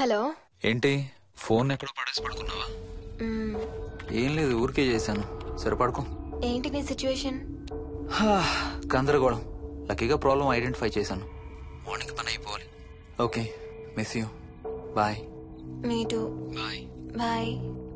Hello ఏంటి phone ఎక్కడో పడేసి పడుకున్నావా మ్మ్, ఏం లేదు ఊరికే చేశాను సరే పడుకో ఏంటి నీ సిచ్యువేషన్ హా, గందరగోళం లక్కీగా ప్రాబ్లం ఐడెంటిఫై చేశాను మార్నింగ్ పని అయిపోవాలి okay miss you bye me too bye bye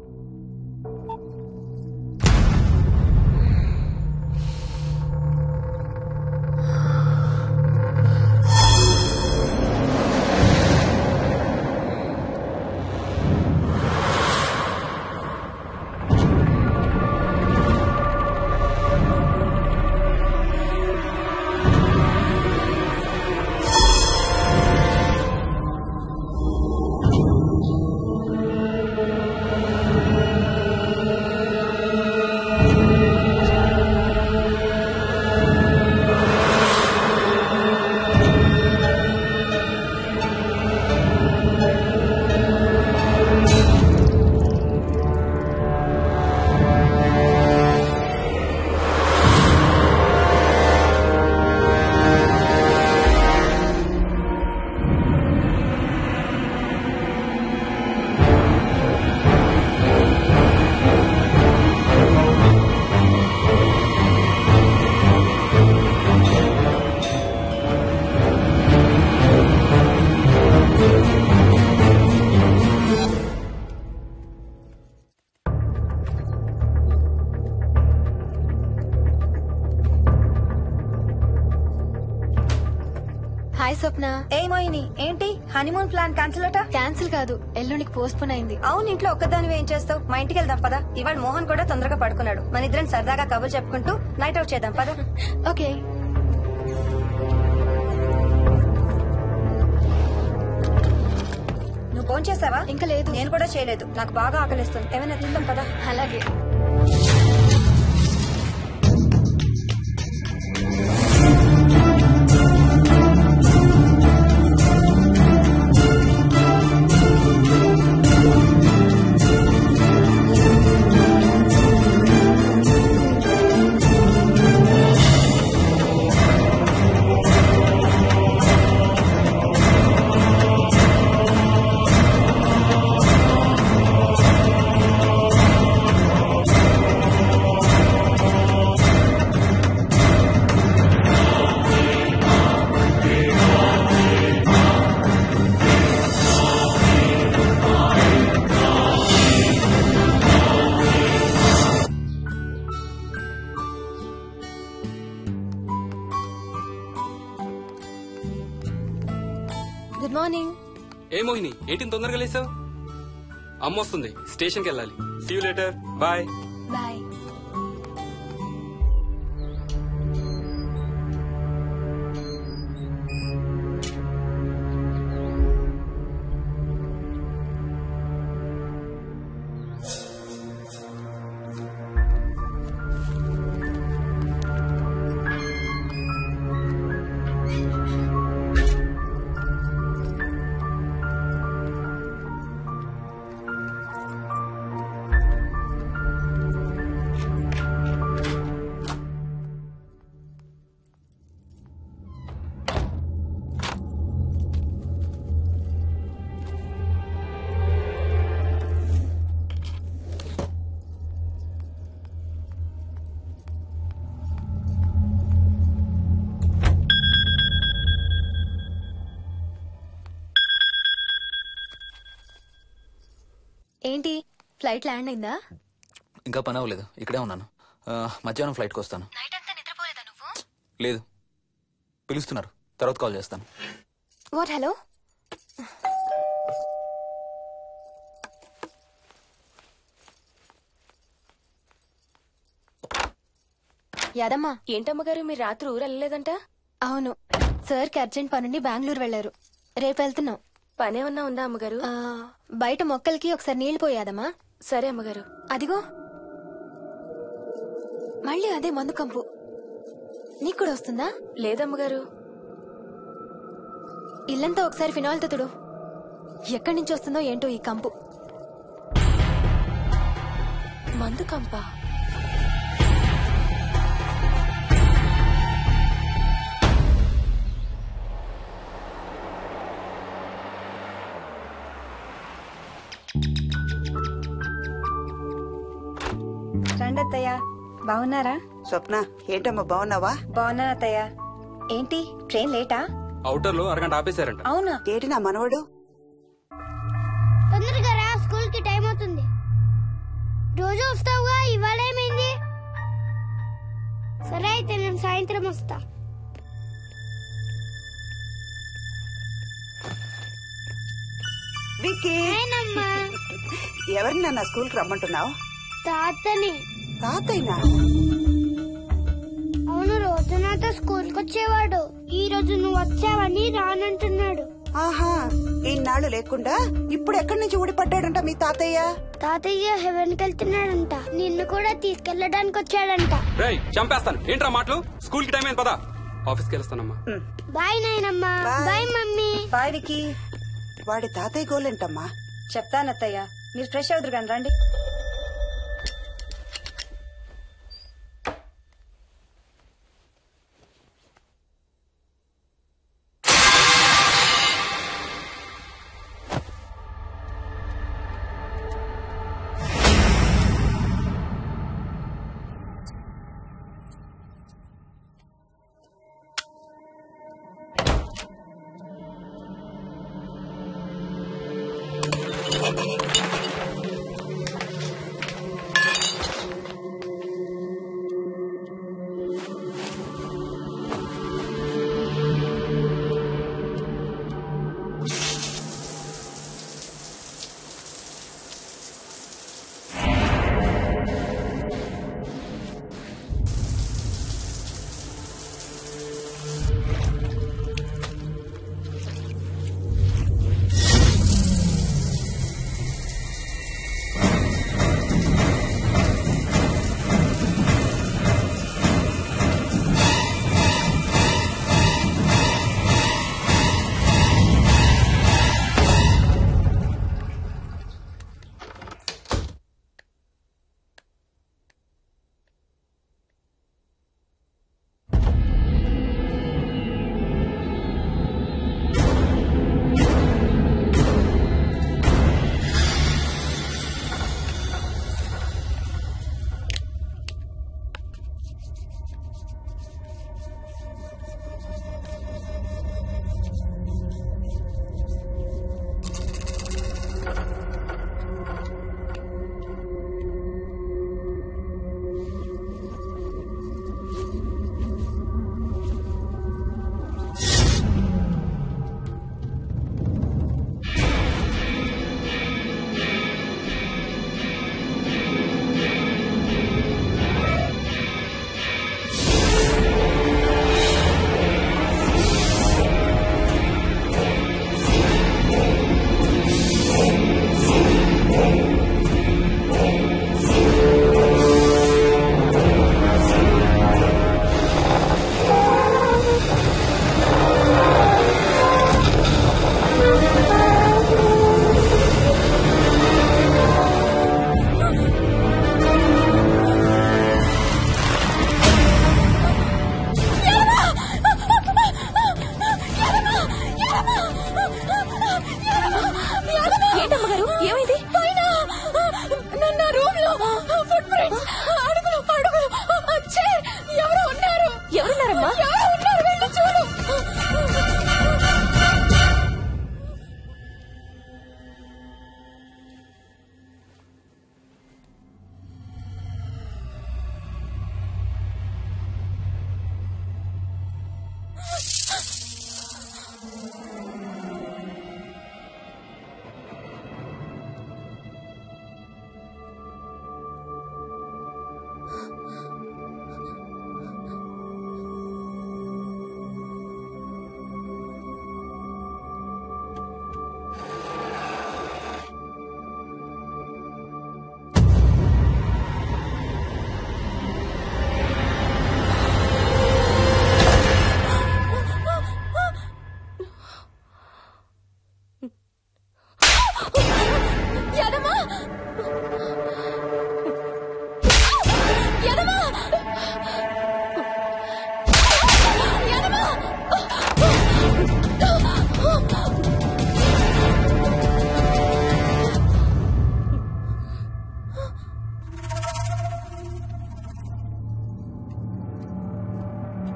hi Swapna ఏ మోయిని ఏంటి హనీమూన్ ప్లాన్ క్యాన్సిల్ అట క్యాన్సిల్ కాదు ఎల్లుండికి పోస్ట్ పోన్ అయింది అవును ఇంట్లో ఒక్కదానివి ఏం చేస్తావు మా ఇంటికి వెళ్దాం పదా ఇవాళ మోహన్ కూడా తొందరగా పడుకున్నాడు మన ఇద్దరం సరదాగా కబుర్ చెప్పుకుంటూ నైట్ అవుట్ చేద్దాం పదా ఓకే నువ్వు ఫోన్ చేసావా ఇంకా లేదు. నేను కూడా చేయలేదు నాకు బాగా ఆకలిస్తుంది ఏమైనా తిందాం పదా అలాగే గుడ్ మార్నింగ్ ఏ మోహిని ఏంటి తొందరగా లేసావు అమ్మ వస్తుంది స్టేషన్కి వెళ్ళాలి see you later bye bye ఏంటి ఫ్లైట్ ల్యాండ్ అయిందా ఇంకా పని అవ్వలేదు ఇక్కడే ఉన్నాను ఆ, మధ్యాహ్నం ఫ్లైట్కి వస్తాను నైట్ అంతా నిద్రపోలేదా నువ్వు లేదు పిలుస్తున్నారు తర్వాత కాల్ చేస్తాను వాట్ హలో యాదమ్మా ఏంటమ్మగారు మీరు రాత్రి ఊరు వెళ్ళలేదంట అవును సార్కి అర్జెంట్ పనుండి బెంగళూరు వెళ్లారు రేపు వెళ్తున్నాం పనేమన్నా ఉందా అమ్మగారు ఆ, బయట మొక్కలకి ఒకసారి నీళ్లు పోయాదమ్మా సరే అమ్మగారు అదిగో మళ్ళీ అదే మందు కంపు నీకు కూడా వస్తుందా లేదమ్మగారు ఇల్లంతా ఒకసారి ఫినాయిల్తో తుడు ఎక్కడి నుంచి వస్తుందో ఏంటో ఈ కంపు మందు కంప రండి అత్తయ్య బాగున్నారా స్వప్న ఏంటమ్మా బాగున్నావా బాగున్నాను అత్తయ్య ఏంటి ట్రైన్ లేటా అవుటర్ లో అరగంట ఆపేశారంట అవునా ఏటి నా మనవడు తొందరగా రా స్కూల్ కి టైం అవుతుంది రోజు వస్తావుగా ఇవాళ ఏమైంది సరే అయితే నేను సాయంత్రం వస్తా విక్కీ నేనమ్మా ఎవరిని నన్ను స్కూల్ కి రమ్మంటున్నావు తాతని తాతయ్యనా అవును రోజు నాతో స్కూల్ కి వచ్చేవాడు ఈ రోజు నువ్వు వచ్చావని రానంటున్నాడు ఆహా ఇన్నాళ్ళు లేకుండా ఇప్పుడు ఎక్కడి నుంచి ఊడిపడ్డాడంట మీ తాతయ్య తాతయ్య హెవెన్ కి వెళ్తున్నాడంట నిన్ను కూడా తీసుకెళ్ళడానికి వచ్చాడంట రేయ్ చంపేస్తాను ఏంట్రా మాటలు స్కూల్ కి టైం అయింది పదా ఆఫీస్కి వెళ్తానమ్మా బాయ్ నాయనమ్మా Bye. Bye mummy bye Vicky వాడి తాతయ్య గోలేంటమ్మా చెప్తాను అత్తయ్య మీరు ఫ్రెష్ అవుతురు కానీ రండి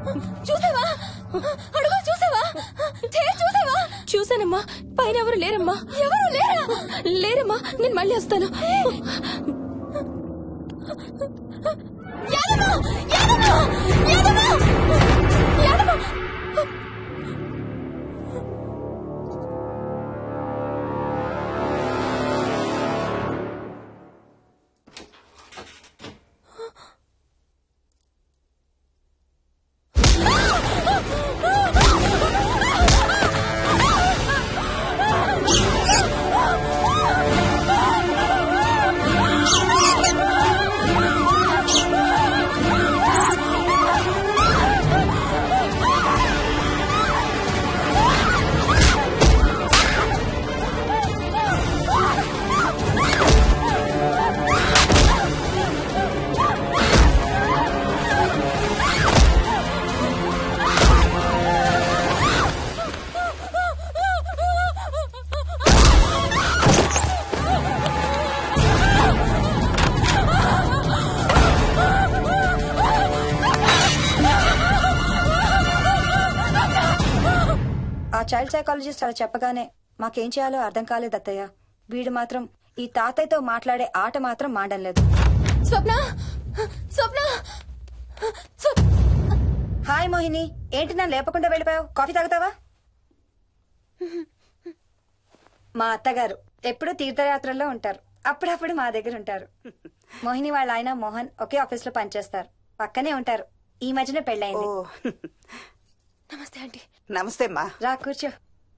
చూసావా అడుగు చూసావా చైర్ చూసావా చూసానమ్మా పైన ఎవరు లేరమ్మా ఎవరు లేరా లేరమ్మా నేను మళ్ళీ వస్తాను యాదమ్మా! యాదమ్మా! యాదమ్మా! యాదమ్మా! ఆ చైల్డ్ సైకాలజిస్ట్ అలా చెప్పగానే మాకేం చేయాలో అర్థం కాలేదు అత్తయ్య వీడు మాత్రం ఈ తాతయ్యతో మాట్లాడే ఆట మాత్రం మాడం లేదు స్వప్న స్వప్న స్వప్- హాయ్ మోహిని ఏంటి నన్ను లేపకుండా వెళ్ళిపోయావు కాఫీ తాగుతావా మా అత్తగారు ఎప్పుడు తీర్థయాత్రల్లో ఉంటారు అప్పుడప్పుడు మా దగ్గర ఉంటారు మోహిని వాళ్ళ ఆయన మోహన్ ఒకే ఆఫీస్ లో పనిచేస్తారు పక్కనే ఉంటారు ఈ మధ్యన ఓ పెళ్ళైంది నమస్తే ఆంటీ నమస్తే అమ్మా రా కూర్చో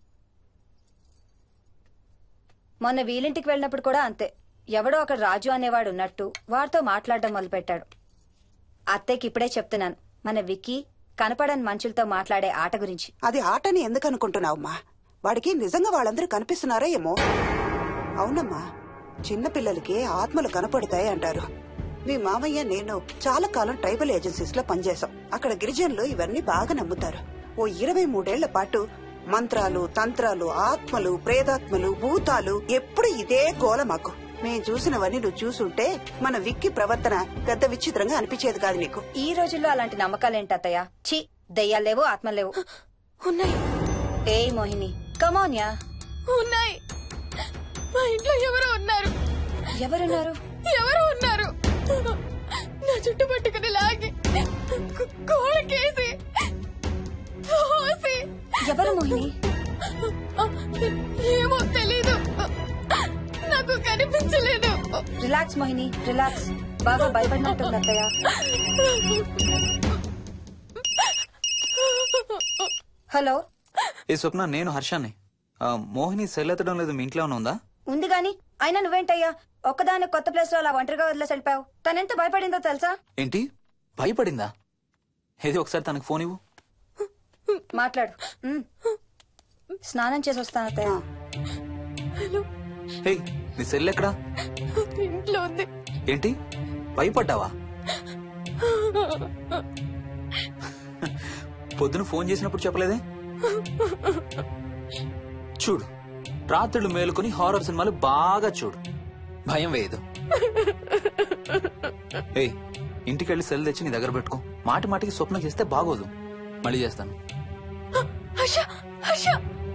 మొన్న వీలింటికి వెళ్ళినప్పుడు కూడా అంతే ఎవడో ఒక రాజు అనేవాడు ఉన్నట్టు వాడితో మాట్లాడడం మొదలుపెట్టాడు అత్తయ్యకి ఇప్పుడే చెప్తున్నాను మన విక్కీ కనపడని మనుషులతో మాట్లాడే ఆట గురించి అది ఆటని ఎందుకు అనుకుంటున్నావమ్మా వాడికి నిజంగా వాళ్ళందరూ కనిపిస్తున్నారా ఏమో అవునమ్మా చిన్నపిల్లలకి ఆత్మలు కనపడతాయి అంటారు మీ మామయ్య నేను చాలా కాలం ట్రైబల్ ఏజెన్సీస్ లో పనిచేశాం అక్కడ గిరిజనులు ఇవన్నీ బాగా నమ్ముతారు ఓ ఇరవై మూడేళ్ల పాటు మంత్రాలు తంత్రాలు ఆత్మలు ప్రేతాత్మలు భూతాలు ఎప్పుడు ఇదే గోల మాకు మేం చూసినవన్నీ నువ్వు చూసుంటే మన విక్కి ప్రవర్తన పెద్ద విచిత్రంగా అనిపించేది కాదు నీకు ఈ రోజుల్లో అలాంటి నమ్మకాలేంటి అత్తయ్య ఛీ దెయ్యాలు లేవు ఆత్మలు లేవు ఉన్నాయి ఏ మోహిని కమోన్యా ఉన్నాయి మా ఇంట్లో ఎవరో ఉన్నారు ఎవరున్నారు ఎవరు ఉన్నారు నా చుట్టు పట్టుకుని లాగి కోళ్ళకేసి తోసి ఎవరు మోహిని ఏమో తెలీదు నాకు కనిపించలేదు రిలాక్స్ మోహిని రిలాక్స్ బాగా భయపడినట్టుంది అత్తయ్య హలో ఏ స్వప్న నేను హర్షాన్ని ఆ, మోహిని సెల్ ఎత్తడం లేదు మీ ఇంట్లో ఏమైనా ఉందా ఉంది గాని అయినా నువ్వేంటయ్యా ఒక్కదాని కొత్త ప్లేస్ లో అలా ఒంటరిగా వదిలేసి వెళ్ళిపోయావు తనెంత భయపడిందో తెలుసా ఏంటి భయపడిందా ఏది ఒకసారి తనకు ఫోన్ ఇవ్వు మాట్లాడు ఉమ్. స్నానం చేసి వస్తాను అత్తయ్య హే నీ సెల్ ఎక్కడా ఇంట్లో ఉంది ఏంటి భయపడ్డావా పొద్దున ఫోన్ చేసినప్పుడు చెప్పలేదే చూడు రాత్రులు మేలుకొని హారర్ సినిమాలు బాగా చూడు భయం వేయదు ఏయ్ ఇంటికెళ్ళి సెల్ తెచ్చి నీ దగ్గర పెట్టుకో మాటి మాటికి స్వప్నం చేస్తే బాగోదు మళ్ళీ చేస్తాను హర్ష హర్ష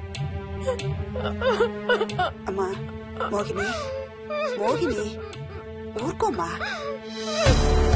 అమ్మా మోహిని మోహిని ఊరుకోమ్మా